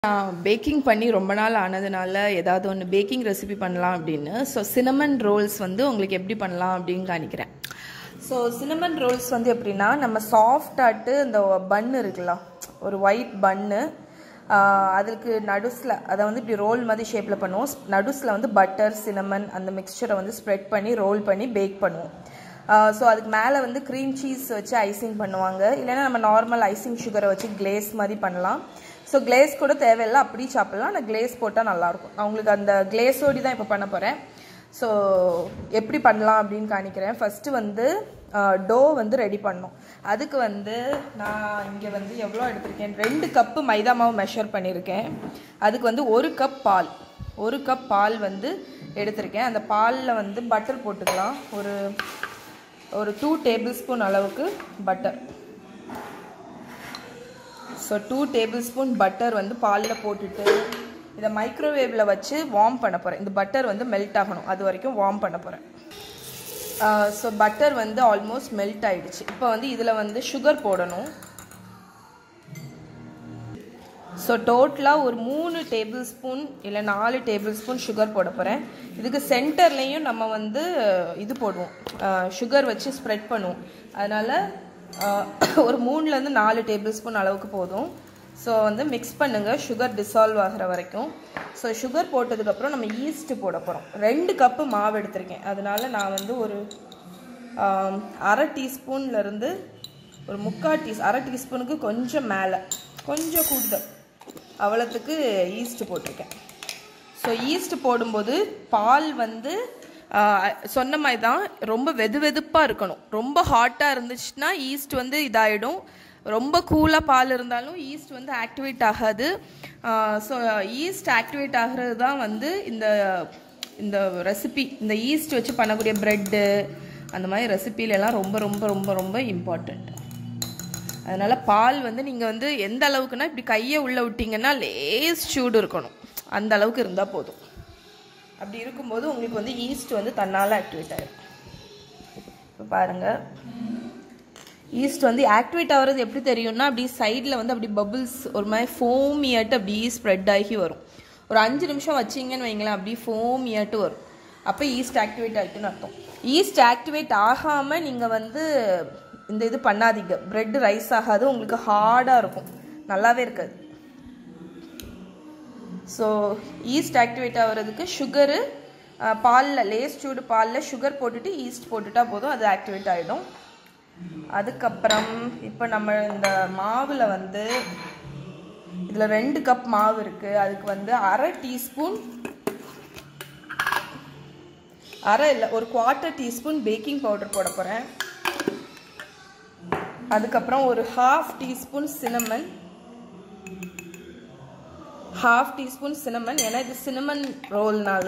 நான் பேக்கிங் பண்ணி ரொம்ப நாள் ஆனதுனால ஏதாவது ஒன்று பேக்கிங் ரெசிபி பண்ணலாம் அப்படின்னு ஸோ சினமன் ரோல்ஸ் வந்து உங்களுக்கு எப்படி பண்ணலாம் அப்படின்னு காணிக்கிறேன் ஸோ சினமன் ரோல்ஸ் வந்து எப்படின்னா நம்ம சாஃப்டாட்டு இந்த பன் இருக்குல்ல ஒரு ஒயிட் பன்னு அதுக்கு நடுஸில் அதை வந்து இப்படி ரோல் மாதிரி ஷேப்பில் பண்ணுவோம் நடுஸில் வந்து பட்டர் சினமன் அந்த மிக்சரை வந்து ஸ்ப்ரெட் பண்ணி ரோல் பண்ணி பேக் பண்ணுவோம் ஸோ அதுக்கு மேலே வந்து க்ரீம் சீஸ் வச்சு ஐசிங் பண்ணுவாங்க இல்லைன்னா நம்ம நார்மல் ஐசிங் சுகரை வச்சு கிளேஸ் மாதிரி பண்ணலாம் ஸோ கிளேஸ் கூட தேவையில்லை அப்படி சாப்பிட்லாம் ஆனால் கிளேஸ் போட்டால் நல்லாயிருக்கும் நான் உங்களுக்கு அந்த கிளேஸோடி தான் இப்போ பண்ண போகிறேன் ஸோ எப்படி பண்ணலாம் அப்படின்னு காணிக்கிறேன் ஃபஸ்ட்டு வந்து டோ வந்து ரெடி பண்ணோம் அதுக்கு வந்து நான் இங்கே வந்து எவ்வளோ எடுத்திருக்கேன் ரெண்டு கப்பு மைதா மாவு மெஷர் பண்ணியிருக்கேன் அதுக்கு வந்து ஒரு கப் பால் ஒரு கப் பால் வந்து எடுத்திருக்கேன் அந்த பாலில் வந்து பட்டர் போட்டுக்கலாம் ஒரு ஒரு டூ டேபிள் ஸ்பூன் அளவுக்கு butter so two tablespoon butter வந்து பாலில் போட்டுட்டு இதை மைக்ரோவேவில் வச்சு வார்ம் பண்ண போகிறேன் இந்த பட்டர் வந்து மெல்ட் ஆகணும் அது வரைக்கும் வார்ம் பண்ண போகிறேன் ஸோ பட்டர் வந்து ஆல்மோஸ்ட் மெல்ட் ஆயிடுச்சு இப்போ வந்து இதில் வந்து சுகர் போடணும் ஸோ டோட்டலாக ஒரு மூணு டேபிள் ஸ்பூன் இல்லை நாலு டேபிள் ஸ்பூன் சுகர் போட போகிறேன் இதுக்கு சென்டர்லேயும் நம்ம வந்து இது போடுவோம் சுகர் வச்சு ஸ்ப்ரெட் பண்ணுவோம் அதனால் ஒரு மூணுலேருந்து நாலு டேபிள் ஸ்பூன் அளவுக்கு போதும் ஸோ வந்து மிக்ஸ் பண்ணுங்கள் சுகர் டிசால்வ் ஆகிற வரைக்கும் ஸோ சுகர் போட்டதுக்கப்புறம் நம்ம ஈஸ்ட்டு போட போகிறோம் ரெண்டு கப்பு மாவு எடுத்திருக்கேன் அதனால நான் வந்து ஒரு அரை டீஸ்பூன்லேருந்து ஒரு முக்கால் டீஸ் அரை டீஸ்பூனுக்கு கொஞ்சம் மேலே கொஞ்சம் கூடுதல் அவ்வளோத்துக்கு ஈஸ்ட்டு போட்டிருக்கேன் ஸோ ஈஸ்ட் போடும்போது பால் வந்து சொன்ன மாதிரி தான் ரொம்ப வெது வெதுப்பாக இருக்கணும் ரொம்ப ஹாட்டாக இருந்துச்சுன்னா ஈஸ்ட் வந்து இதாகிடும் ரொம்ப கூலாக பால் இருந்தாலும் ஈஸ்ட் வந்து ஆக்டிவேட் ஆகாது ஸோ ஈஸ்ட் ஆக்டிவேட் ஆகிறது தான் வந்து இந்த இந்த ரெசிபி இந்த ஈஸ்ட் வச்சு பண்ணக்கூடிய ப்ரெட்டு அந்த மாதிரி ரெசிபிலெலாம் ரொம்ப ரொம்ப ரொம்ப ரொம்ப இம்பார்ட்டண்ட் அதனால் பால் வந்து நீங்கள் வந்து எந்த அளவுக்குன்னா இப்படி கையை உள்ளே விட்டிங்கன்னா லேஸ் சூடு இருக்கணும் அந்த அளவுக்கு இருந்தால் போதும் அப்படி இருக்கும்போது உங்களுக்கு வந்து ஈஸ்ட் வந்து தன்னால் ஆக்டிவேட் ஆகிடும் இப்போ பாருங்கள் ஈஸ்ட் வந்து ஆக்டிவேட் ஆகிறது எப்படி தெரியும்னா அப்படி சைடில் வந்து அப்படி பபுள்ஸ் ஒரு மாதிரி ஃபோமியாட்டு அப்படி ஸ்ப்ரெட் ஆகி வரும் ஒரு அஞ்சு நிமிஷம் வச்சிங்கன்னு வைங்களேன் அப்படி ஃபோமியாட்டு வரும் அப்போ ஈஸ்ட் ஆக்டிவேட் ஆகிட்டுன்னு அர்த்தம் ஈஸ்ட் ஆக்டிவேட் ஆகாமல் நீங்கள் வந்து இந்த இது பண்ணாதீங்க ப்ரெட் ரைஸ் ஆகாது உங்களுக்கு ஹார்டாக இருக்கும் நல்லாவே இருக்காது ஸோ ஈஸ்ட் ஆக்டிவேட் ஆகிறதுக்கு சுகரு பாலில் லேஸ் சூடு பாலில் சுகர் போட்டுட்டு ஈஸ்ட் போட்டுட்டா போதும் அது ஆக்டிவேட் ஆகிடும் அதுக்கப்புறம் இப்போ நம்ம இந்த மாவில் வந்து இதில் ரெண்டு கப் மாவு இருக்குது அதுக்கு வந்து அரை டீஸ்பூன் அரை இல்லை ஒரு குவார்ட்டர் டீஸ்பூன் பேக்கிங் பவுடர் போட போகிறேன் அதுக்கப்புறம் ஒரு half teaspoon cinnamon half teaspoon cinnamon ஏன்னா இது சினமன் ரோல்னால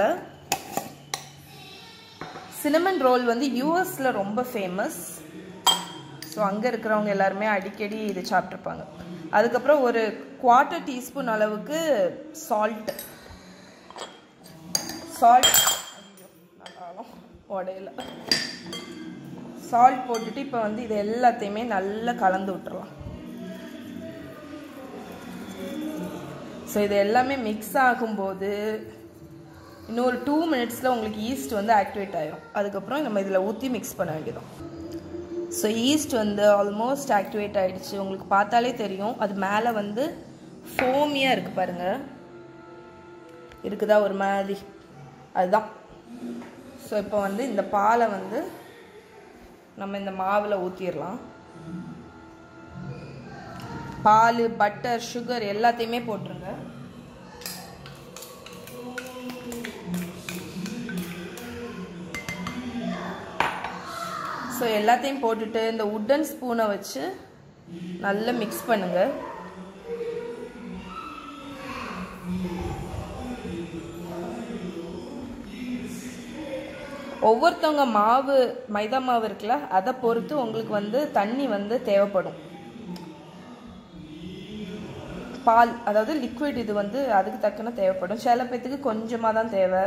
சினமன் ரோல் வந்து யூஎஸில் ரொம்ப ஃபேமஸ் ஸோ அங்கே இருக்கிறவங்க எல்லாருமே அடிக்கடி இது சாப்பிட்ருப்பாங்க அதுக்கப்புறம் ஒரு குவார்ட்டர் டீஸ்பூன் அளவுக்கு சால்ட் சால்ட் உடையில சால்ட் போட்டுட்டு இப்போ வந்து இது எல்லாத்தையுமே நல்லா கலந்து விட்டுறலாம் ஸோ இது எல்லாமே மிக்ஸ் ஆகும்போது இன்னும் ஒரு டூ மினிட்ஸில் உங்களுக்கு ஈஸ்ட் வந்து ஆக்டிவேட் ஆகிடும் அதுக்கப்புறம் நம்ம இதில் ஊற்றி மிக்ஸ் பண்ண வேண்டியதும் ஸோ ஈஸ்ட் வந்து ஆல்மோஸ்ட் ஆக்டிவேட் ஆகிடுச்சு உங்களுக்கு பார்த்தாலே தெரியும் அது மேலே வந்து ஃபோமியாக இருக்குது பாருங்கள் இருக்குதா ஒரு மாதிரி அதுதான் ஸோ இப்போ வந்து இந்த பாலை வந்து நம்ம இந்த மாவில் ஊற்றிடலாம் பால் பட்டர் சுகர் எல்லாத்தையுமே போட்டுருங்க ஸோ எல்லாத்தையும் போட்டுட்டு இந்த உட்டன் ஸ்பூனை வச்சு நல்லா மிக்ஸ் பண்ணுங்க ஒவ்வொருத்தவங்க மாவு மைதா மாவு இருக்குல்ல அதை பொறுத்து உங்களுக்கு வந்து தண்ணி வந்து தேவைப்படும் பால் அதாவது லிக்விட் இது வந்து அதுக்கு தக்கன தேவைப்படும் சில பேத்துக்கு கொஞ்சமாக தான் தேவை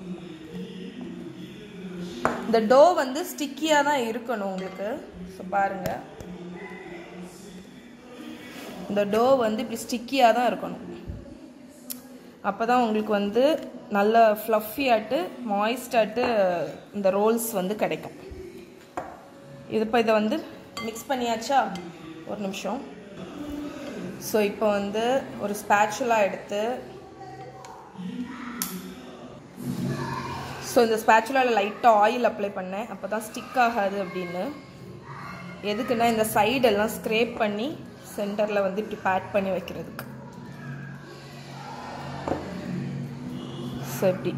இந்த டோ வந்து ஸ்டிக்கியாக தான் இருக்கணும் உங்களுக்கு ஸோ பாருங்கள் இந்த டோ வந்து இப்படி ஸ்டிக்கியாக தான் இருக்கணும் அப்போ தான் உங்களுக்கு வந்து நல்ல ஃப்ளஃபியாட்டு மாய்ஸ்டாட்டு இந்த ரோல்ஸ் வந்து கிடைக்கும் இது இப்போ இதை வந்து மிக்ஸ் பண்ணியாச்சா ஒரு நிமிஷம் ஸோ இப்போ வந்து ஒரு ஸ்பேச்சுலாக எடுத்து ஸோ இந்த ஸ்பேச்சுலாவில் லைட்டாக ஆயில் அப்ளை பண்ணேன் அப்போ தான் ஸ்டிக் ஆகாது அப்படின்னு எதுக்குன்னா இந்த சைடெல்லாம் ஸ்க்ரேப் பண்ணி சென்டரில் வந்து இப்படி பேட் பண்ணி வைக்கிறதுக்கு ஸோ இப்படி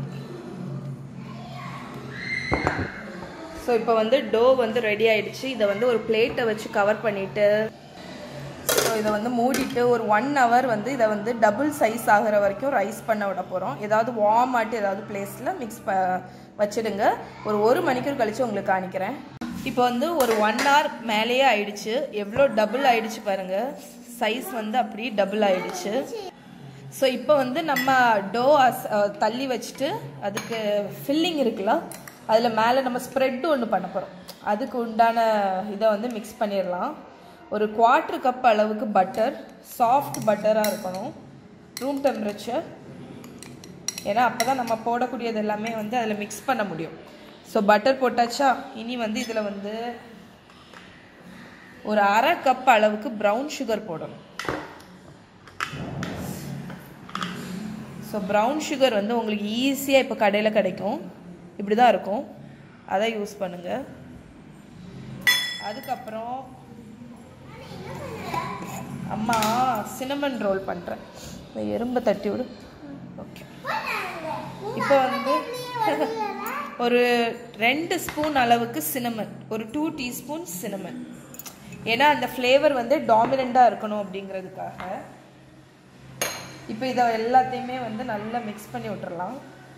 ஸோ இப்போ வந்து டோ வந்து ரெடி ஆயிடுச்சு இதை வந்து ஒரு பிளேட்டை வச்சு கவர் பண்ணிவிட்டு ஸோ இதை வந்து மூடிட்டு ஒரு ஒன் ஹவர் வந்து இதை வந்து டபுள் சைஸ் ஆகிற வரைக்கும் ரைஸ் பண்ண விட போகிறோம் ஏதாவது வார்ம் ஆட்டு ஏதாவது பிளேஸில் மிக்ஸ் ப வச்சிடுங்க ஒரு ஒரு மணிக்கூர் கழித்து உங்களுக்கு காணிக்கிறேன் இப்போ வந்து ஒரு ஒன் ஹவர் மேலேயே ஆயிடுச்சு எவ்வளோ டபுள் ஆயிடுச்சு பாருங்கள் சைஸ் வந்து அப்படி டபுள் ஆயிடுச்சு ஸோ இப்போ வந்து நம்ம டோ அஸ் தள்ளி வச்சுட்டு அதுக்கு ஃபில்லிங் இருக்குல்ல அதில் மேலே நம்ம ஸ்ப்ரெட்டு ஒன்று பண்ண போகிறோம் அதுக்கு உண்டான இதை வந்து மிக்ஸ் பண்ணிடலாம் ஒரு குவார்ட்ரு கப் அளவுக்கு பட்டர் சாஃப்ட் பட்டராக இருக்கணும் ரூம் டெம்பரேச்சர் ஏன்னா அப்போ தான் நம்ம போடக்கூடியது எல்லாமே வந்து அதில் மிக்ஸ் பண்ண முடியும் ஸோ பட்டர் போட்டாச்சா இனி வந்து இதில் வந்து ஒரு அரை கப் அளவுக்கு ப்ரௌன் சுகர் போடணும் ஸோ ப்ரௌன் சுகர் வந்து உங்களுக்கு ஈஸியாக இப்போ கடையில் கிடைக்கும் இப்படி தான் இருக்கும் அதை யூஸ் பண்ணுங்கள் அதுக்கப்புறம் அம்மா சினமன் ரோல் பண்ணுறேன் இந்த எறும்பை தட்டி விடு ஓகே இப்போ வந்து ஒரு ரெண்டு ஸ்பூன் அளவுக்கு சினமன் ஒரு டூ டீஸ்பூன் சினமன் ஏன்னா அந்த ஃப்ளேவர் வந்து டாமினண்ட்டாக இருக்கணும் அப்படிங்கிறதுக்காக இப்போ இதை எல்லாத்தையுமே வந்து நல்லா மிக்ஸ் பண்ணி விட்டுறலாம்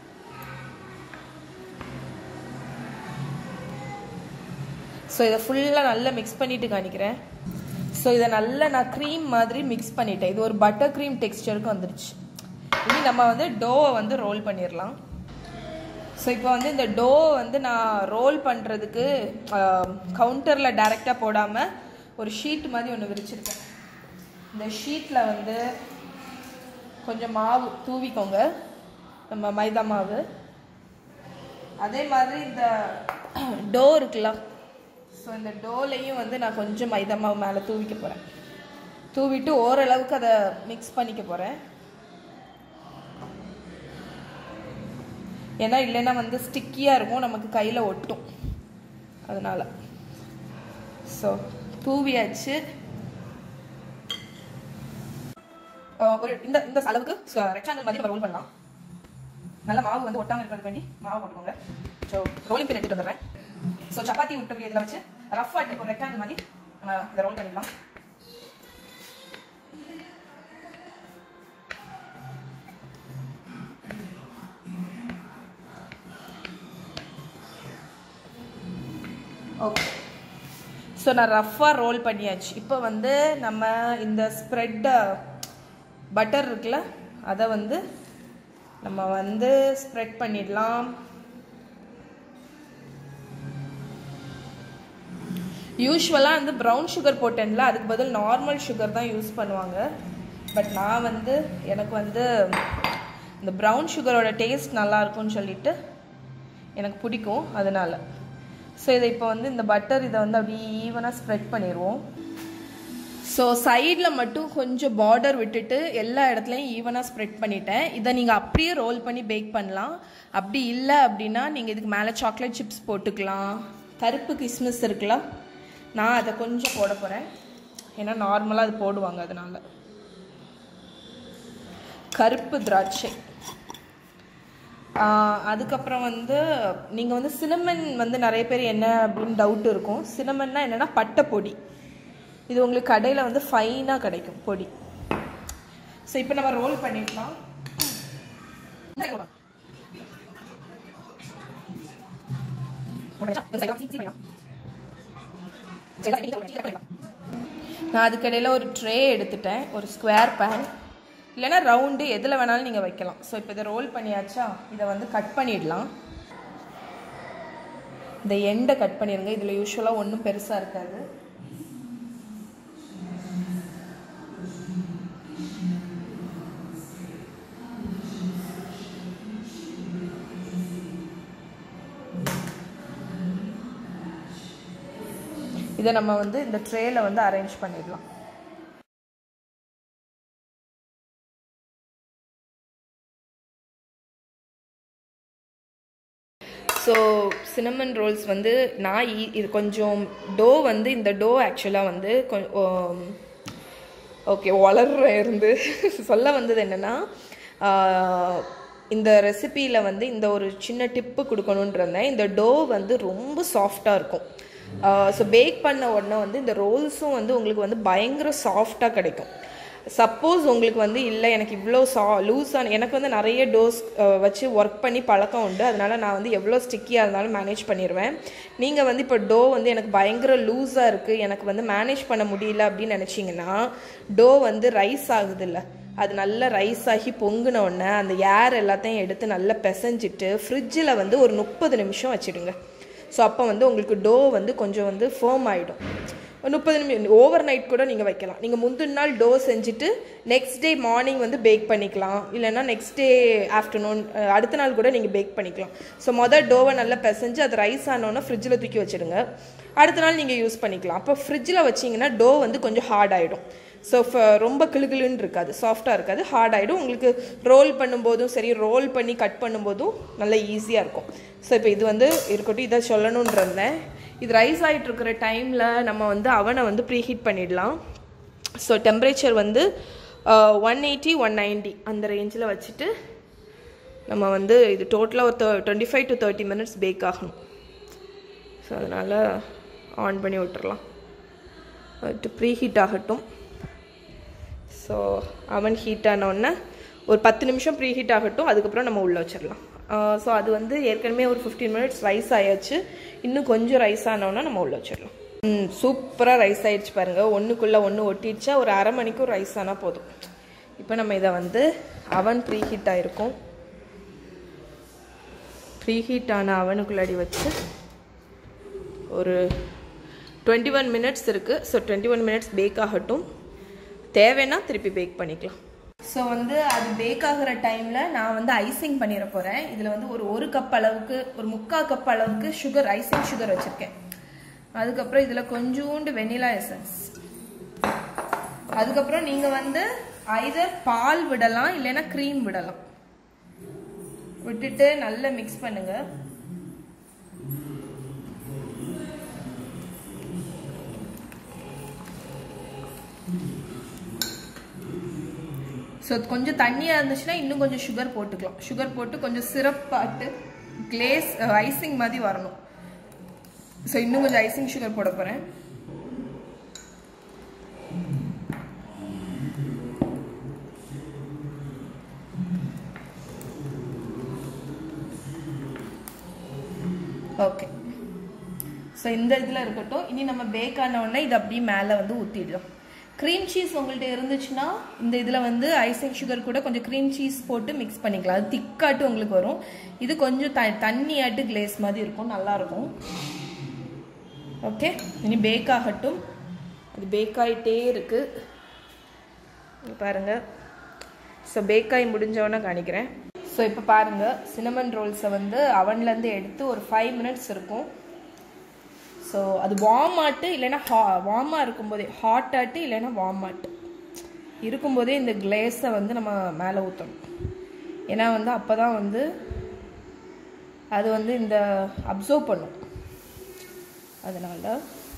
ஸோ இதை ஃபுல்லாக நல்லா மிக்ஸ் பண்ணிட்டு காணிக்கிறேன் ஸோ இதை நல்லா நான் க்ரீம் மாதிரி மிக்ஸ் பண்ணிட்டேன் இது ஒரு பட்டர் க்ரீம் டெக்ஸ்டருக்கு வந்துடுச்சு இனி நம்ம வந்து டோவை வந்து ரோல் பண்ணிடலாம் ஸோ இப்போ வந்து இந்த டோ வந்து நான் ரோல் பண்ணுறதுக்கு கவுண்டரில் டைரெக்டாக போடாமல் ஒரு ஷீட் மாதிரி ஒன்று விரிச்சிருக்கேன் இந்த ஷீட்டில் வந்து கொஞ்சம் மாவு தூவிக்கோங்க நம்ம மைதா மாவு அதே மாதிரி இந்த டோ இருக்குல்ல ஸோ இந்த டோலையும் வந்து நான் கொஞ்சம் மைதா மாவு மேலே தூவிக்க போகிறேன் தூவிட்டு ஓரளவுக்கு அதை மிக்ஸ் பண்ணிக்க போகிறேன் ஏன்னா இல்லைன்னா வந்து ஸ்டிக்கியாக இருக்கும் நமக்கு கையில் ஒட்டும் அதனால் ஸோ தூவியாச்சு ஒரு இந்த இந்த அளவுக்கு ரெக்டாங்கிள் மாதிரி நம்ம ரோல் பண்ணலாம் நல்ல மாவு வந்து ஒட்டாமல் இருக்கிறது வேண்டி மாவு போட்டுக்கோங்க ஸோ ரோலிங் பின் எடுத்துட்டு வந்துடுறேன் ஸோ சப்பாத்தி விட்டு இதில் வச்சு ரஃபாக ஒரு ரெக்டாங்கிள் மாதிரி நம்ம இதை ரோல் பண்ணிடலாம் ஓகே ஸோ நான் ரஃப்பாக ரோல் பண்ணியாச்சு இப்போ வந்து நம்ம இந்த ஸ்ப்ரெட்டை பட்டர் இருக்குல்ல அதை வந்து நம்ம வந்து ஸ்ப்ரெட் பண்ணிடலாம் யூஸ்வலாக வந்து ப்ரௌன் சுகர் போட்டேன்ல அதுக்கு பதில் நார்மல் சுகர் தான் யூஸ் பண்ணுவாங்க பட் நான் வந்து எனக்கு வந்து இந்த ப்ரௌன் சுகரோட டேஸ்ட் நல்லா இருக்கும்னு சொல்லிட்டு எனக்கு பிடிக்கும் அதனால் ஸோ இதை இப்போ வந்து இந்த பட்டர் இதை வந்து அப்படியே ஈவனாக ஸ்ப்ரெட் பண்ணிடுவோம் ஸோ சைடில் மட்டும் கொஞ்சம் பார்டர் விட்டுட்டு எல்லா இடத்துலையும் ஈவனாக ஸ்ப்ரெட் பண்ணிட்டேன் இதை நீங்கள் அப்படியே ரோல் பண்ணி பேக் பண்ணலாம் அப்படி இல்லை அப்படின்னா நீங்கள் இதுக்கு மேலே சாக்லேட் சிப்ஸ் போட்டுக்கலாம் கருப்பு கிஸ்மிஸ் இருக்கலாம் நான் அதை கொஞ்சம் போட போகிறேன் ஏன்னா நார்மலாக அது போடுவாங்க அதனால் கருப்பு திராட்சை அதுக்கப்புறம் வந்து நீங்கள் வந்து சினமன் வந்து நிறைய பேர் என்ன அப்படின்னு டவுட் இருக்கும் சினமன்னா என்னென்னா பட்டை பொடி இது உங்களுக்கு கடையில் வந்து ஃபைனாக கிடைக்கும் பொடி ஸோ இப்போ நம்ம ரோல் பண்ணிடலாம் நான் அதுக்கடையில் ஒரு ட்ரே எடுத்துட்டேன் ஒரு ஸ்கொயர் பேன் இல்லைன்னா ரவுண்டு எதில் வேணாலும் நீங்கள் வைக்கலாம் ஸோ இப்போ இதை ரோல் பண்ணியாச்சா இதை வந்து கட் பண்ணிடலாம் இந்த எண்டை கட் பண்ணிடுங்க இதில் யூஸ்வலாக ஒன்றும் பெருசாக இருக்காது இதை நம்ம வந்து இந்த ட்ரேல வந்து அரேஞ்ச் பண்ணிடலாம் ஸோ சினமன் ரோல்ஸ் வந்து நான் ஈ- இது கொஞ்சம் டோ வந்து இந்த டோ ஆக்சுவலாக வந்து கொஞ்சம் ஓகே வளர்ற இருந்து சொல்ல வந்தது என்னென்னா இந்த ரெசிபியில் வந்து இந்த ஒரு சின்ன டிப்பு கொடுக்கணுன்னு இருந்தேன் இந்த டோ வந்து ரொம்ப சாஃப்டாக இருக்கும் ஸோ பேக் பண்ண உடனே வந்து இந்த ரோல்ஸும் வந்து உங்களுக்கு வந்து பயங்கர சாஃப்டாக கிடைக்கும் சப்போஸ் உங்களுக்கு வந்து இல்லை எனக்கு இவ்வளோ சா லூஸான எனக்கு வந்து நிறைய டோஸ் வச்சு ஒர்க் பண்ணி பழக்கம் உண்டு அதனால நான் வந்து எவ்வளோ ஸ்டிக்கியாக இருந்தாலும் மேனேஜ் பண்ணிடுவேன் நீங்கள் வந்து இப்போ டோ வந்து எனக்கு பயங்கர லூஸாக இருக்குது எனக்கு வந்து மேனேஜ் பண்ண முடியல அப்படின்னு நினச்சிங்கன்னா டோ வந்து ரைஸ் ஆகுதுல்ல அது நல்லா ரைஸ் ஆகி பொங்குன உடனே அந்த ஏர் எல்லாத்தையும் எடுத்து நல்லா பிசைஞ்சிட்டு ஃப்ரிட்ஜில் வந்து ஒரு முப்பது நிமிஷம் வச்சிடுங்க ஸோ அப்போ வந்து உங்களுக்கு டோ வந்து கொஞ்சம் வந்து ஃபேம் ஆகிடும் ஒரு முப்பது நிமிஷம் ஓவர் நைட் கூட நீங்கள் வைக்கலாம் நீங்கள் முந்தின நாள் டோ செஞ்சுட்டு நெக்ஸ்ட் டே மார்னிங் வந்து பேக் பண்ணிக்கலாம் இல்லைன்னா நெக்ஸ்ட் டே ஆஃப்டர்நூன் அடுத்த நாள் கூட நீங்கள் பேக் பண்ணிக்கலாம் ஸோ மொதல் டோவை நல்லா பிசைஞ்சு அது ரைஸ் ஆனோன்னா ஃப்ரிட்ஜில் தூக்கி வச்சிடுங்க அடுத்த நாள் நீங்கள் யூஸ் பண்ணிக்கலாம் அப்போ ஃப்ரிட்ஜில் வச்சிங்கன்னா டோ வந்து கொஞ்சம் ஹார்ட் ஆகிடும் ஸோ ரொம்ப கிளுகிளுன்னு இருக்காது சாஃப்டாக இருக்காது ஹார்ட் ஆகிடும் உங்களுக்கு ரோல் பண்ணும்போதும் சரி ரோல் பண்ணி கட் பண்ணும்போதும் நல்லா ஈஸியாக இருக்கும் ஸோ இப்போ இது வந்து இருக்கட்டும் இதை சொல்லணும்னு இருந்தேன் இது ரைஸ் ஆகிட்டு இருக்கிற டைமில் நம்ம வந்து அவனை வந்து ப்ரீஹீட் பண்ணிடலாம் ஸோ டெம்பரேச்சர் வந்து ஒன் எயிட்டி ஒன் நைன்டி அந்த ரேஞ்சில் வச்சுட்டு நம்ம வந்து இது டோட்டலாக ஒரு twenty five to thirty minutes bake ஆகணும் ஸோ அதனால் ஆன் பண்ணி விட்டுறலாம் ப்ரீ ஹீட் ஆகட்டும் ஸோ அவன் ஹீட் ஆனோடனே ஒரு பத்து நிமிஷம் ப்ரீ ஹீட் ஆகட்டும் அதுக்கப்புறம் நம்ம உள்ளே வச்சிடலாம் ஸோ அது வந்து ஏற்கனவே ஒரு ஃபிஃப்டீன் மினிட்ஸ் ரைஸ் ஆயாச்சு இன்னும் கொஞ்சம் ரைஸ் ஆனோன்னா நம்ம உள்ளே வச்சிடலாம் ம் சூப்பராக ரைஸ் ஆயிடுச்சு பாருங்கள் ஒன்றுக்குள்ளே ஒன்று ஒட்டிடுச்சா ஒரு அரை மணிக்கும் ரைஸ் ஆனால் போதும் இப்போ நம்ம இதை வந்து அவன் ப்ரீ ஹீட் ஆகிருக்கும் ப்ரீ ஹீட் ஆன அவனுக்குள்ளாடி வச்சு ஒரு டுவெண்ட்டி ஒன் மினிட்ஸ் இருக்குது so twenty one minutes bake ஆகட்டும் தேவைன்னா திருப்பி பேக் பண்ணிக்கலாம் ஸோ வந்து அது பேக் ஆகிற டைமில் நான் வந்து ஐசிங் பண்ணிட போகிறேன் இதில் வந்து ஒரு ஒரு கப் அளவுக்கு ஒரு முக்கால் கப் அளவுக்கு சுகர் ஐசிங் சுகர் வச்சுருக்கேன் அதுக்கப்புறம் இதில் கொஞ்சோண்டு வெனிலா எசன்ஸ் அதுக்கப்புறம் நீங்கள் வந்து ஐதர் பால் விடலாம் இல்லைன்னா க்ரீம் விடலாம் விட்டுட்டு நல்லா மிக்ஸ் பண்ணுங்க ஸோ கொஞ்சம் தண்ணியாக இருந்துச்சுன்னா இன்னும் கொஞ்சம் சுகர் போட்டுக்கலாம் சுகர் போட்டு கொஞ்சம் சிரப் பாட்டு கிளேஸ் ஐசிங் மாதிரி வரணும் ஸோ இன்னும் கொஞ்சம் ஐசிங் சுகர் போட போகிறேன் ஓகே ஸோ இந்த இதில் இருக்கட்டும் இனி நம்ம பேக் ஆன உடனே இது அப்படியே மேலே வந்து ஊற்றிடலாம் க்ரீம் சீஸ் உங்கள்கிட்ட இருந்துச்சுன்னா இந்த இதில் வந்து ஐசிங் சுகர் கூட கொஞ்சம் க்ரீம் சீஸ் போட்டு மிக்ஸ் பண்ணிக்கலாம் அது திக்காட்டு உங்களுக்கு வரும் இது கொஞ்சம் த தண்ணியாட்டு கிளேஸ் மாதிரி இருக்கும் நல்லாயிருக்கும் ஓகே இனி பேக் ஆகட்டும் அது பேக் ஆகிட்டே இருக்குது பாருங்கள் ஸோ பேக் ஆகி முடிஞ்சவொன்னே காணிக்கிறேன் ஸோ இப்போ பாருங்கள் சினமன் ரோல்ஸை வந்து அவன்லேருந்து எடுத்து ஒரு ஃபைவ் மினிட்ஸ் இருக்கும் ஸோ அது வார்ம் ஆட்டு இல்லைன்னா ஹா வார்மாக இருக்கும்போதே ஹாட் ஆட்டு இல்லைன்னா வார்ம் ஆட்டு இருக்கும்போதே இந்த கிளேஸை வந்து நம்ம மேலே ஊற்றணும் ஏன்னா வந்து அப்போ தான் வந்து அது வந்து இந்த அப்சர்வ் பண்ணும் அதனால்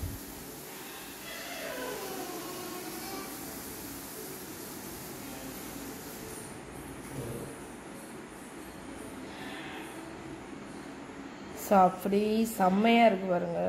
ஸோ அப்படி செம்மையாக இருக்கு பாருங்க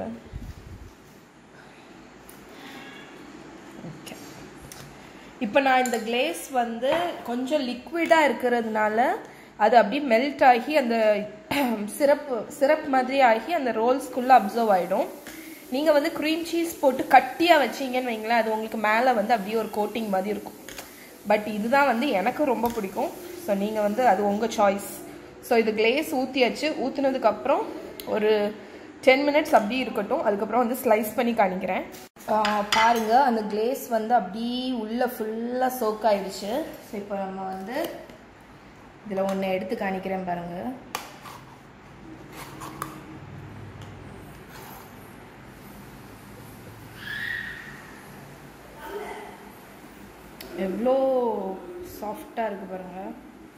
ஓகே இப்போ நான் இந்த கிளேஸ் வந்து கொஞ்சம் லிக்விடாக இருக்கிறதுனால அது அப்படியே மெல்ட் ஆகி அந்த சிரப் சிரப் மாதிரி ஆகி அந்த ரோல்ஸ்குள்ளே அப்சர்வ் ஆகிடும் நீங்கள் வந்து க்ரீம் சீஸ் போட்டு கட்டியாக வச்சீங்கன்னு வைங்களேன் அது உங்களுக்கு மேலே வந்து அப்படியே ஒரு கோட்டிங் மாதிரி இருக்கும் பட் இதுதான் வந்து எனக்கு ரொம்ப பிடிக்கும் ஸோ நீங்கள் வந்து அது உங்கள் சாய்ஸ் ஸோ இது கிளேஸ் ஊற்றியாச்சு ஊற்றுனதுக்கப்புறம் ஒரு டென் மினிட்ஸ் அப்படியே இருக்கட்டும் அதுக்கப்புறம் வந்து ஸ்லைஸ் பண்ணி காணிக்கிறேன் பாருங்க அந்த கிளேஸ் வந்து அப்படியே உள்ளே ஃபுல்லாக சோக் ஆயிடுச்சு ஸோ இப்போ நம்ம வந்து இதில் ஒன்று எடுத்து காணிக்கிறேன் பாருங்கள் சாஃப்டாக இருக்குது பாருங்கள்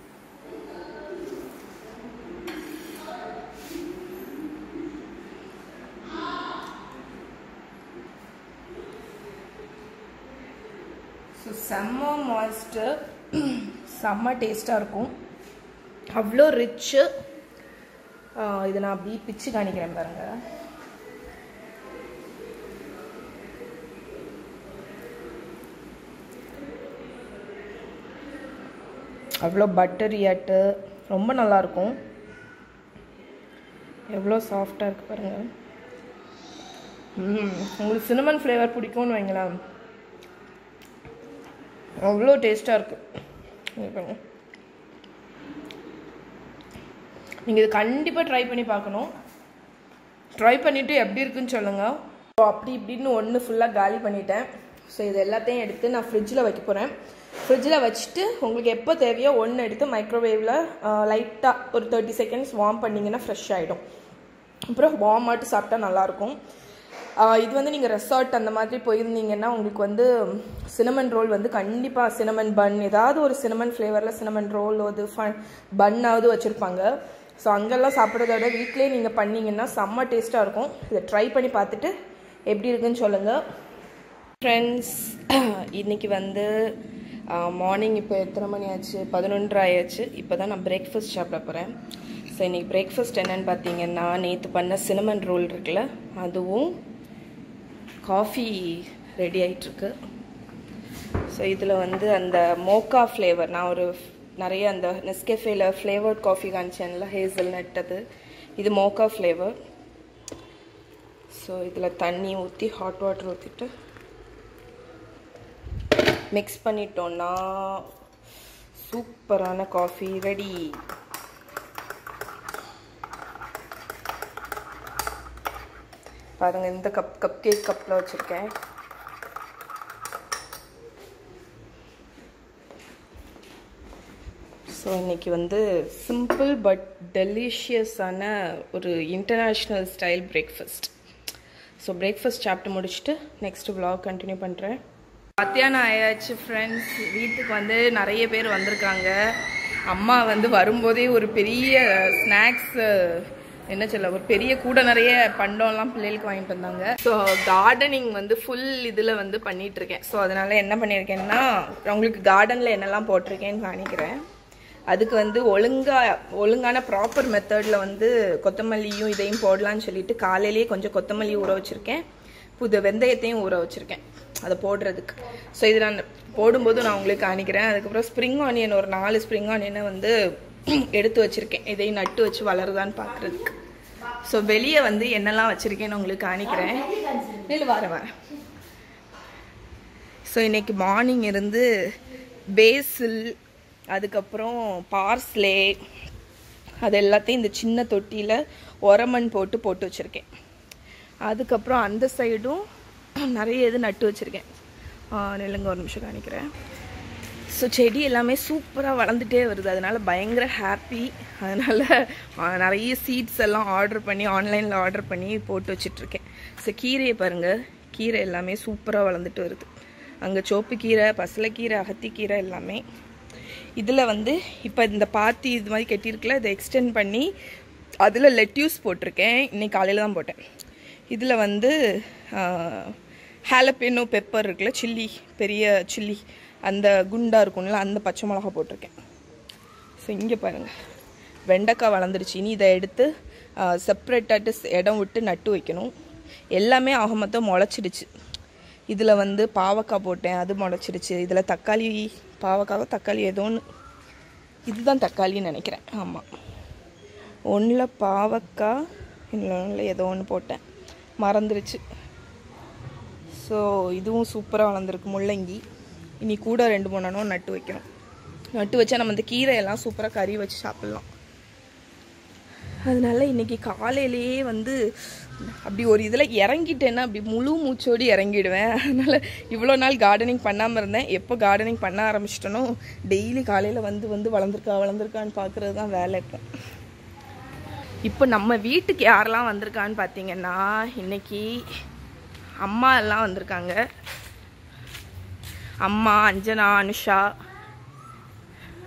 ஸோ செம்ம மாய்ஸ்ட்டு செம்ம டேஸ்ட்டாக இருக்கும் அவ்வளோ ரிச்சு இதை நான் அப்படியே பிச்சு காணிக்கிறேன் பாருங்கள் அவ்வளோ பட்டரியாட்டு ரொம்ப நல்லாயிருக்கும் எவ்வளோ சாஃப்டாக இருக்குது பாருங்கள் ம் உங்களுக்கு சினமன் ஃப்ளேவர் பிடிக்கும்னு வைங்களேன் அவ்வளோ டேஸ்ட்டாக இருக்குது நீங்கள் இது கண்டிப்பாக ட்ரை பண்ணி பார்க்கணும் ட்ரை பண்ணிவிட்டு எப்படி இருக்குன்னு சொல்லுங்கள் ஸோ அப்படி இப்படின்னு ஒன்று ஃபுல்லாக காலி பண்ணிட்டேன் ஸோ இது எல்லாத்தையும் எடுத்து நான் ஃப்ரிட்ஜில் வைக்க போகிறேன் ஃப்ரிட்ஜில் வச்சுட்டு உங்களுக்கு எப்போ தேவையோ ஒன்று எடுத்து மைக்ரோவேவில் லைட்டாக ஒரு தேர்ட்டி செகண்ட்ஸ் வார்ம் பண்ணிங்கன்னா ஃப்ரெஷ் ஆகிடும் அப்புறம் வார்ம் ஆட்டு சாப்பிட்டா நல்லாயிருக்கும் இது வந்து நீங்கள் ரெசார்ட் அந்த மாதிரி போயிருந்தீங்கன்னா உங்களுக்கு வந்து சினமன் ரோல் வந்து கண்டிப்பாக சினமன் பன் ஏதாவது ஒரு சினமன் ஃப்ளேவரில் சினமன் ரோல் அது ஃபன் பன்னாவது வச்சுருப்பாங்க ஸோ அங்கெல்லாம் சாப்பிட்றத விட வீட்டிலே நீங்கள் பண்ணிங்கன்னா செம்ம டேஸ்ட்டாக இருக்கும் இதை ட்ரை பண்ணி பார்த்துட்டு எப்படி இருக்குன்னு சொல்லுங்கள் ஃப்ரெண்ட்ஸ் இன்றைக்கி வந்து மார்னிங் இப்போ எத்தனை மணி ஆச்சு பதினொன்று ஆயாச்சு இப்போ தான் நான் பிரேக்ஃபாஸ்ட் சாப்பிட போகிறேன் ஸோ இன்றைக்கி பிரேக்ஃபாஸ்ட் என்னென்னு பார்த்தீங்கன்னா நேற்று பண்ண சினமன் ரோல் இருக்குல்ல அதுவும் காஃபி ரெடி ஆகிட்டுருக்கு ஸோ இதில் வந்து அந்த மோக்கா ஃப்ளேவர் நான் ஒரு நிறைய அந்த நெஸ்கேஃபேல ஃப்ளேவர்ட் காஃபி காமிச்சேன்ல ஹேசல் நட்டது இது மோக்கா ஃப்ளேவர் ஸோ இதில் தண்ணி ஊற்றி ஹாட் வாட்டர் ஊற்றிட்டு மிக்ஸ் பண்ணிட்டோன்னா சூப்பரான காஃபி ரெடி பாருங்கள் இந்த கப் கப் கேக் கப்பில் வச்சுருக்கேன் ஸோ இன்றைக்கி வந்து சிம்பிள் பட் டெலிஷியஸான ஒரு international style breakfast so breakfast சாப்பிட்டு முடிச்சுட்டு நெக்ஸ்ட் விலாக் கண்டினியூ பண்ணுறேன் மத்தியானம் ஆயாச்சு ஃப்ரெண்ட்ஸ் வீட்டுக்கு வந்து நிறைய பேர் வந்திருக்காங்க அம்மா வந்து வரும்போதே ஒரு பெரிய ஸ்நாக்ஸ் என்ன சொல்ல ஒரு பெரிய கூட நிறைய பண்டம்லாம் பிள்ளைகளுக்கு வாங்கிட்டு வந்தாங்க ஸோ கார்டனிங் வந்து ஃபுல் இதில் வந்து பண்ணிட்டு இருக்கேன் ஸோ அதனால என்ன பண்ணியிருக்கேன்னா உங்களுக்கு கார்டனில் என்னெல்லாம் போட்டிருக்கேன்னு காணிக்கிறேன் அதுக்கு வந்து ஒழுங்கா ஒழுங்கான ப்ராப்பர் மெத்தடில் வந்து கொத்தமல்லியும் இதையும் போடலான்னு சொல்லிட்டு காலையிலேயே கொஞ்சம் கொத்தமல்லி ஊற வச்சுருக்கேன் புது வெந்தயத்தையும் ஊற வச்சுருக்கேன் அதை போடுறதுக்கு ஸோ இது நான் போடும்போது நான் உங்களுக்கு காணிக்கிறேன் அதுக்கப்புறம் ஸ்ப்ரிங் ஆனியன் ஒரு நாலு ஸ்ப்ரிங் ஆனியனை வந்து எடுத்து வச்சுருக்கேன் இதையும் நட்டு வச்சு வளருதான்னு பார்க்குறதுக்கு ஸோ வெளியே வந்து என்னெல்லாம் வச்சுருக்கேன்னு உங்களுக்கு காணிக்கிறேன் இல்லை வரேன் வரேன் ஸோ இன்னைக்கு மார்னிங் இருந்து பேசில் அதுக்கப்புறம் பார்ஸ்லே அது எல்லாத்தையும் இந்த சின்ன தொட்டியில் உரமண் போட்டு போட்டு வச்சுருக்கேன் அதுக்கப்புறம் அந்த சைடும் நிறைய இது நட்டு வச்சுருக்கேன் நெல்லுங்க ஒரு நிமிஷம் காணிக்கிறேன் ஸோ செடி எல்லாமே சூப்பராக வளர்ந்துட்டே வருது அதனால் பயங்கர ஹாப்பி அதனால் நிறைய சீட்ஸ் எல்லாம் ஆர்டர் பண்ணி ஆன்லைனில் ஆர்டர் பண்ணி போட்டு வச்சிட்ருக்கேன் ஸோ கீரையை பாருங்கள் கீரை எல்லாமே சூப்பராக வளர்ந்துட்டு வருது அங்கே சோப்பு கீரை பசலைக்கீரை அகத்திக்கீரை எல்லாமே இதில் வந்து இப்போ இந்த பாத்தி இது மாதிரி கட்டியிருக்குல இதை எக்ஸ்டெண்ட் பண்ணி அதில் லெட்யூஸ் போட்டிருக்கேன் இன்னைக்கு காலையில் தான் போட்டேன் இதில் வந்து ஹாலப்பேனோ பெப்பர் இருக்குல்ல சில்லி பெரிய சில்லி அந்த குண்டாக இருக்கும்ல அந்த பச்சை மிளகா போட்டிருக்கேன் ஸோ இங்கே பாருங்கள் வெண்டைக்காய் வளர்ந்துருச்சு இனி இதை எடுத்து செப்ரேட்டாட்டு இடம் விட்டு நட்டு வைக்கணும் எல்லாமே ஆக மொத்தம் முளைச்சிடுச்சு இதில் வந்து பாவக்காய் போட்டேன் அது முளைச்சிடுச்சு இதில் தக்காளி பாவக்காவோ தக்காளி ஏதோ ஒன்று இதுதான் தக்காளின்னு நினைக்கிறேன் ஆமாம் ஒன்றில் பாவக்காய் இன்னொன்றில் ஏதோ ஒன்று போட்டேன் மறந்துருச்சு ஸோ இதுவும் சூப்பராக வளர்ந்துருக்கு முள்ளங்கி இனி கூட ரெண்டு மூணு நாளும் நட்டு வைக்கணும் நட்டு வச்சா நம்ம இந்த கீரையெல்லாம் சூப்பராக கறி வச்சு சாப்பிட்லாம் அதனால இன்னைக்கு காலையிலேயே வந்து அப்படி ஒரு இதில் இறங்கிட்டேன்னா அப்படி முழு மூச்சோடு இறங்கிடுவேன் அதனால் இவ்வளோ நாள் கார்டனிங் பண்ணாமல் இருந்தேன் எப்போ கார்டனிங் பண்ண ஆரம்பிச்சிட்டனோ டெய்லி காலையில் வந்து வந்து வளர்ந்துருக்கா வளர்ந்துருக்கான்னு பார்க்குறது தான் வேலை இப்போ இப்போ நம்ம வீட்டுக்கு யாரெல்லாம் வந்திருக்கான்னு பார்த்தீங்கன்னா இன்னைக்கு அம்மா எல்லாம் வந்திருக்காங்க அம்மா அஞ்சனா அனுஷா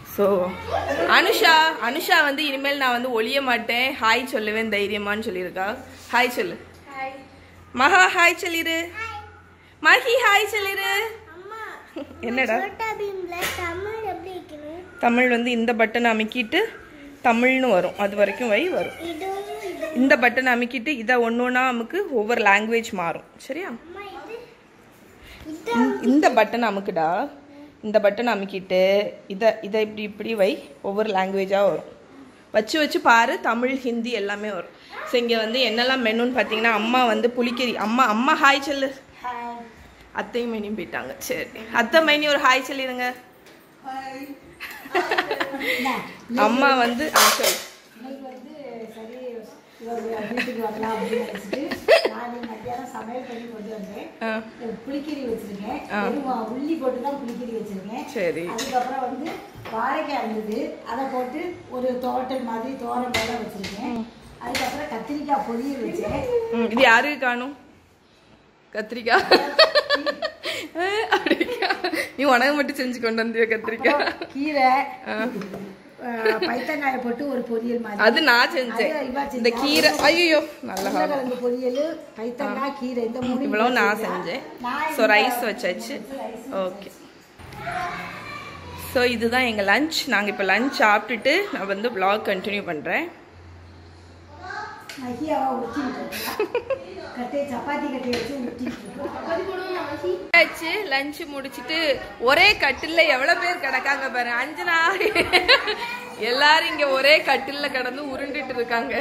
ஸோ அனுஷா அனுஷா வந்து இனிமேல் நான் வந்து ஒளிய மாட்டேன் ஹாய் சொல்லுவேன் தைரியமான்னு சொல்லியிருக்கா ஹாய் சொல்லு மகா ஹாய் சொல்லிரு மஹி ஹாய் சொல்லிரு அம்மா என்னடா சோட்டா பீம்ல தமிழ் எப்படி வைக்கணும் தமிழ் வந்து இந்த பட்டன் அமுக்கிட்டு தமிழ்னு வரும் அது வரைக்கும் வை வரும் இதுவும் இது இந்த பட்டன் அமுக்கிட்டு இதை ஒன்று ஒன்றா அமுக்கு ஒவ்வொரு லாங்குவேஜ் மாறும் சரியா அம்மா இது இது இந்த- இந்த பட்டன் அமுக்குடா இந்த பட்டன் அமுக்கிட்டு இதை இதை இப்படி இப்படி வை ஒவ்வொரு லாங்குவேஜாக வரும் வச்சு வச்சு பாரு தமிழ் ஹிந்தி எல்லாமே வரும் ஸோ இங்கே வந்து என்னெல்லாம் மெனுன்னு பார்த்தீங்கன்னா அம்மா வந்து புளிக்கறி அம்மா அம்மா ஹாய் சொல்லு அத்தையும் மைனியும் போயிட்டாங்க சரி அத்தை மைனி ஒரு ஹாய் சொல்லிடுங்க அம்மா வந்து ஆ சொல்லு இன்னைக்கு வந்து சரி இவர் வீட்டுக்கு வரலாம் அப்படின்னு நினைச்சிட்டு நான் மத்தியானம் சமையல் பண்ணி கொண்டு வந்தேன் ஆ புளிக்கறி வச்சிருக்கேன் வெறும் உள்ளி போட்டு தான் புளிக்கறி வச்சிருக்கேன் சரி அதுக்கப்புறம் வந்து வாழைக்காய் இருந்தது அதை போட்டு ஒரு தோட்டல் மாதிரி தோரம் போல வச்சிருக்கேன் அதுக்கப்புறம் கத்திரிக்காய் பொரியல் வச்சேன் ம், இது யாருக்கு காணும் கத்திரிக்காய் அப்படிக்கா நீ உனக்கு மட்டும் செஞ்சு கொண்டு வந்தியோ கத்திரிக்காய் அப்புறம் கீரை அஹ், பைத்தங்காயை போட்டு ஒரு பொரியல் மாதிரி அது நான் செஞ்சேன் அது இவா இந்த செஞ்சா. கீரை ஐயோ நல்ல காலம் உருளைக்கிழங்கு பொரியல் பைத்தங்காய் கீரை இந்த மூணு இவ்வளவு நான் செஞ்சேன் நான் ஸோ ரைஸ் வச்சாச்சு ஓகே ஸோ இதுதான் எங்கள் லஞ்ச் நாங்கள் இப்போ லஞ்ச் சாப்பிட்டுட்டு நான் வந்து vlog கண்டினியூ பண்ணுறேன் மகியாவா உருட்டிட்டு இருக்கா கட்டை சப்பாத்தி கட்டையை வச்சு உருட்டிட்டு இருக்கா ஆச்சு லஞ்ச் முடிச்சிட்டு ஒரே கட்டில்ல எவ்வளவு பேர் கிடக்காங்க பாரு அஞ்சனா எல்லாரும் இங்க ஒரே கட்டில்ல கிடந்து உருண்டுட்டு இருக்காங்க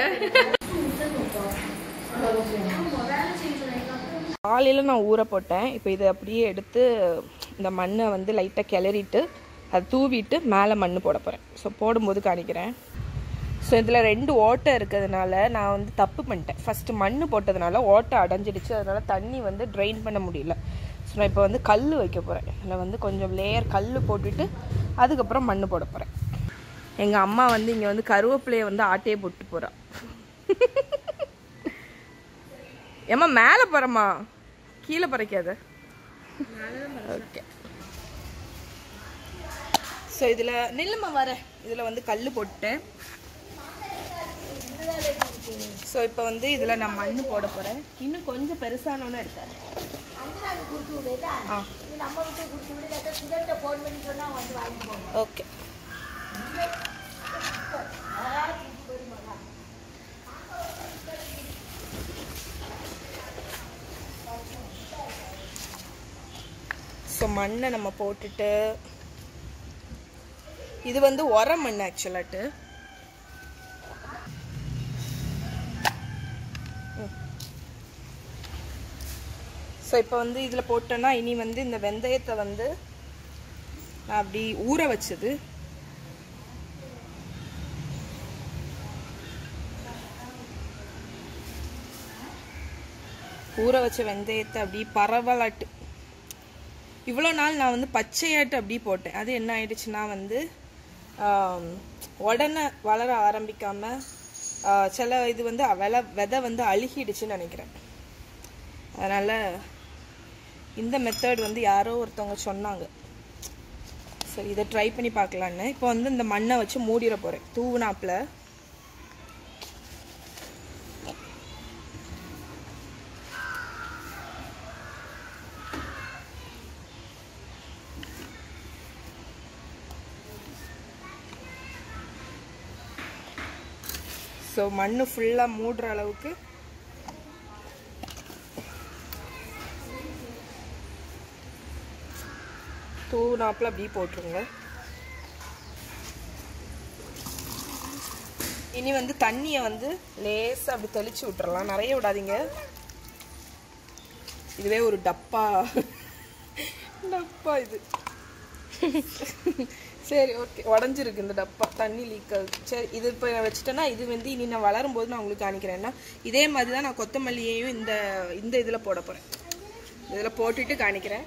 காலையில நான் ஊற போட்டேன் இப்போ இதை அப்படியே எடுத்து இந்த மண்ணை வந்து லைட்டாக கிளறிட்டு அதை தூவிட்டு மேலே மண் போட போகிறேன் ஸோ போடும்போது காணிக்கிறேன் ஸோ இதில் ரெண்டு ஓட்டை இருக்கிறதுனால நான் வந்து தப்பு பண்ணிட்டேன் ஃபஸ்ட்டு மண் போட்டதுனால ஓட்டை அடைஞ்சிடுச்சு அதனால தண்ணி வந்து ட்ரெயின் பண்ண முடியல ஸோ நான் இப்போ வந்து கல் வைக்க போகிறேன் அதில் வந்து கொஞ்சம் லேயர் கல் போட்டுட்டு அதுக்கப்புறம் மண் போட போகிறேன் எங்கள் அம்மா வந்து இங்கே வந்து கருவேப்பிலையை வந்து ஆட்டையே போட்டு போகிறா ஏம்மா மேலே போகிறம்மா கீழே பறைக்காத ஓகே ஸோ இதில் நில்லுமா வரேன் இதில் வந்து கல் போட்டேன் ஸோ இப்போ வந்து இதில் நான் மண் போட போகிறேன் இன்னும் கொஞ்சம் பெருசானோன்னு எடுத்தேன் ஆ ஓகே ஸோ மண்ணை நம்ம போட்டுட்டு இது வந்து உர மண் ஆக்சுவலாட்டு ஸோ இப்போ வந்து இதில் போட்டோன்னா இனி வந்து இந்த வெந்தயத்தை வந்து நான் அப்படி ஊற வச்சது ஊற வச்ச வெந்தயத்தை அப்படி பரவலாட்டு இவ்வளோ நாள் நான் வந்து பச்சையாட்டு அப்படி போட்டேன் அது என்ன ஆயிடுச்சுன்னா வந்து ஆம், உடனே வளர ஆரம்பிக்காம ஆ, சில இது வந்து வில விதை வந்து அழுகிடுச்சுன்னு நினைக்கிறேன் அதனால் இந்த மெத்தட் வந்து யாரோ ஒருத்தவங்க சொன்னாங்க சரி இதை ட்ரை பண்ணி பார்க்கலான்னு இப்போ வந்து இந்த மண்ணை வச்சு மூடிட போகிறேன் தூவுனாப்பில் ஸோ மண் ஃபுல்லாக மூடுற அளவுக்கு தூணாப்பில் அப்படியே போட்டுருங்க இனி வந்து தண்ணியை வந்து லேசாக அப்படி தெளிச்சு விட்டுறலாம் நிறைய விடாதீங்க இதுவே ஒரு டப்பா டப்பா இது சரி ஓகே உடஞ்சிருக்கு இந்த டப்பா தண்ணி லீக் ஆகுது சரி இது இப்போ நான் வச்சுட்டேன்னா இது வந்து இனி நான் வளரும் போது நான் உங்களுக்கு காணிக்கிறேன்னா இதே மாதிரி தான் நான் கொத்தமல்லியையும் இந்த இந்த இதில் போட போகிறேன் இதில் போட்டுட்டு காணிக்கிறேன்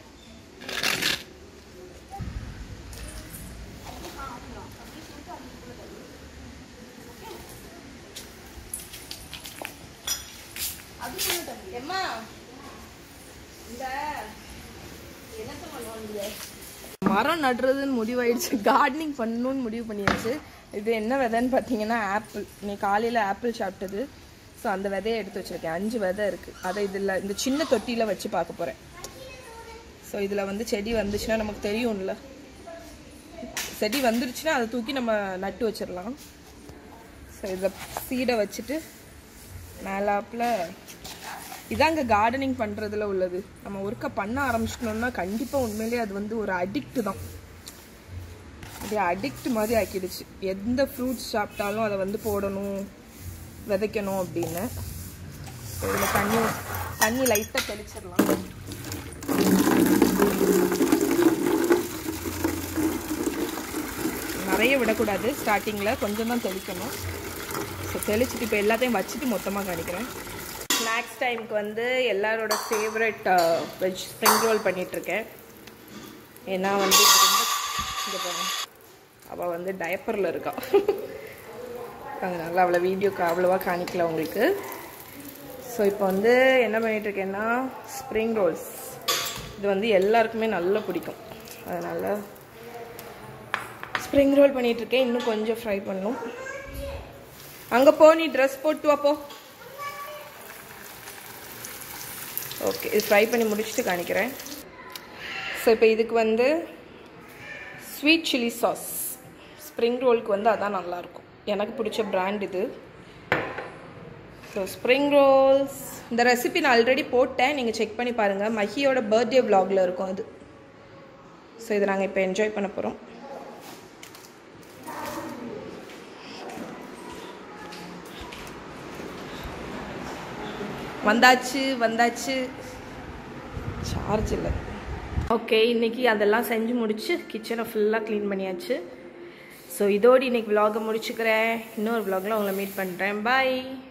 எம்மா இந்த என்னத்தம்மா நோண்டுது? மரம் நடுறதுன்னு முடிவாயிடுச்சு கார்டனிங் பண்ணணும்னு முடிவு பண்ணியாச்சு இது என்ன விதைன்னு பார்த்தீங்கன்னா ஆப்பிள் நீ காலையில் ஆப்பிள் சாப்பிட்டது ஸோ அந்த விதையை எடுத்து வச்சிருக்கேன் அஞ்சு விதை இருக்குது அதை இதில் இந்த சின்ன தொட்டியில் வச்சு பார்க்க போகிறேன் ஸோ இதில் வந்து செடி வந்துச்சுன்னா நமக்கு தெரியும்ல செடி வந்துருச்சுன்னா அதை தூக்கி நம்ம நட்டு வச்சிடலாம் ஸோ இதில் சீடை வச்சுட்டு மேலாப்பில் இதாங்க கார்டனிங் பண்ணுறதுல உள்ளது நம்ம ஒர்க்கை பண்ண ஆரம்பிச்சிட்டோம்னா கண்டிப்பாக உண்மையிலேயே அது வந்து ஒரு அடிக்ட் தான் அது அடிக்ட் மாதிரி ஆக்கிடுச்சு எந்த ஃப்ரூட்ஸ் சாப்பிட்டாலும் அதை வந்து போடணும் விதைக்கணும் அப்படின்னு இதில் தண்ணி தண்ணி லைட்டாக தெளிச்சிடலாம் நிறைய விடக்கூடாது ஸ்டார்டிங்கில் கொஞ்சம் தான் தெளிக்கணும் ஸோ தெளிச்சுட்டு இப்போ எல்லாத்தையும் வச்சுட்டு மொத்தமாக காணிக்கிறேன் ஸ்நாக்ஸ் டைமுக்கு வந்து எல்லாரோட ஃபேவரட் வெஜ் ஸ்ப்ரிங் ரோல் பண்ணிகிட்ருக்கேன் ஏன்னா வந்து இது ரொம்ப இங்கே போகிறேன் அவள் வந்து டயப்பரில் இருக்கா அதனால் அவளை வீடியோக்கு அவ்வளோவா காணிக்கல உங்களுக்கு ஸோ இப்போ வந்து என்ன பண்ணிகிட்ருக்கேன்னா ஸ்ப்ரிங் ரோல்ஸ் இது வந்து எல்லாருக்குமே நல்லா பிடிக்கும் அதனால் ஸ்ப்ரிங் ரோல் பண்ணிகிட்ருக்கேன் இன்னும் கொஞ்சம் ஃப்ரை பண்ணும் அங்கே போ நீ ட்ரெஸ் போட்டு வாப்போ ஓகே இது ஃப்ரை பண்ணி முடிச்சுட்டு காணிக்கிறேன் ஸோ இப்போ இதுக்கு வந்து ஸ்வீட் சில்லி சாஸ் ஸ்ப்ரிங் ரோலுக்கு வந்து அதான் நல்லாயிருக்கும் எனக்கு பிடிச்ச பிராண்ட் இது ஸோ ஸ்ப்ரிங் ரோல்ஸ் இந்த ரெசிபி நான் ஆல்ரெடி போட்டேன் நீங்கள் செக் பண்ணி பாருங்கள் மஹியோட பர்த்டே vlogல இருக்கும் அது ஸோ இதை நாங்கள் இப்போ என்ஜாய் பண்ண போகிறோம் வந்தாச்சு வந்தாச்சு சார்ஜ் இல்லை ஓகே இன்னைக்கு அதெல்லாம் செஞ்சு முடிச்சு கிச்சனை ஃபுல்லாக க்ளீன் பண்ணியாச்சு ஸோ இதோடு இன்னைக்கு vlog-அ முடிச்சுக்கிறேன் இன்னொரு vlog-ல உங்களை மீட் பண்ணுறேன் பாய்